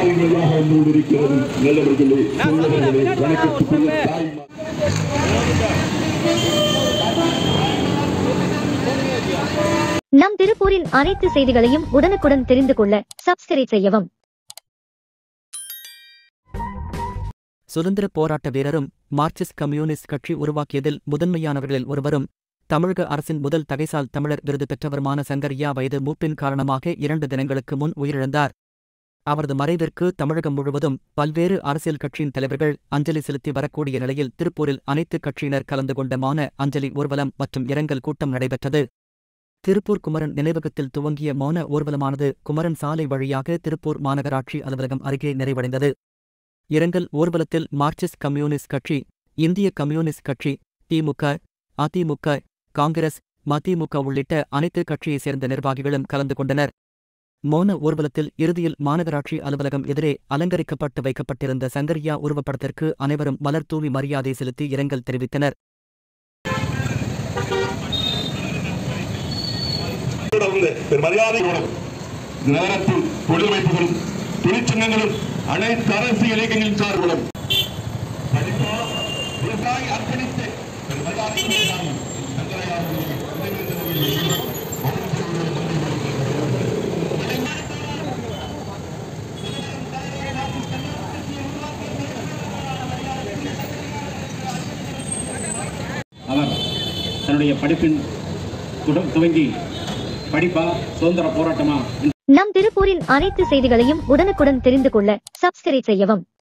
வழியாக வந்து கொண்டிருக்கிறது நல்லவர்களே சோழர்களே வணக்கத்துக்குரிய தாய்மா நம் திருப்பூரின் அனைத்து செய்திகளையும் உடனுக்குடன் தெரிந்து கொள்ள சப்ஸ்கிரைப் செய்யவும் சுதந்திர போராட்ட வீரரும் மார்க்சிஸ்ட் கம்யூனிஸ்ட் கட்சி உருவாக்கியதில் முதன்மையானவர்களில் ஒருவரும் தமிழக அரசின் முதல் தகைசால் தமிழர் விருது பெற்றவருமான சங்கரியா வயது மூப்பின் காரணமாக இரண்டு தினங்களுக்கு முன் உயிரிழந்தார் அவரது மறைவிற்கு தமிழகம் முழுவதும் பல்வேறு அரசியல் கட்சியின் தலைவர்கள் அஞ்சலி செலுத்தி வரக்கூடிய நிலையில் திருப்பூரில் அனைத்து கட்சியினர் கலந்து கொண்ட மௌன அஞ்சலி ஊர்வலம் மற்றும் இரங்கல் கூட்டம் நடைபெற்றது திருப்பூர் குமரன் நினைவகத்தில் துவங்கிய மௌன ஊர்வலமானது குமரன் சாலை வழியாக திருப்பூர் மாநகராட்சி அலுவலகம் அருகே நிறைவடைந்தது இரங்கல் ஊர்வலத்தில் மார்க்சிஸ்ட் கம்யூனிஸ்ட் கட்சி இந்திய கம்யூனிஸ்ட் கட்சி திமுக அதிமுக காங்கிரஸ் மதிமுக உள்ளிட்ட அனைத்து கட்சியைச் சேர்ந்த நிர்வாகிகளும் கலந்து கொண்டனர் மௌன ஊர்வலத்தில் இறுதியில் மாநகராட்சி அலுவலகம் எதிரே அலங்கரிக்கப்பட்டு வைக்கப்பட்டிருந்த சங்கரியா உருவப்படத்திற்கு அனைவரும் மலர் தூவி மரியாதை செலுத்தி இரங்கல் தெரிவித்தனர் தொடர்ந்து பெருமரியாதையோடும் நகரத்தில் தொழில் வைப்புகளும் தொழிற்சங்கங்களும் அனைத்து அரசியல் இயக்கங்களின் சார்புகளும் படிப்பா, விவசாயி அர்ப்பணித்து பெருமரியாதையோடு சங்கரையா அவர்களை நினைவேந்தலில் அவர் தன்னுடைய படிப்பின் துட- துவங்கி படிப்பா சுதந்திர போராட்டமா நம் திருப்பூரின் அனைத்து செய்திகளையும் உடனுக்குடன் தெரிந்து கொள்ள சப்ஸ்கிரைப் செய்யவும்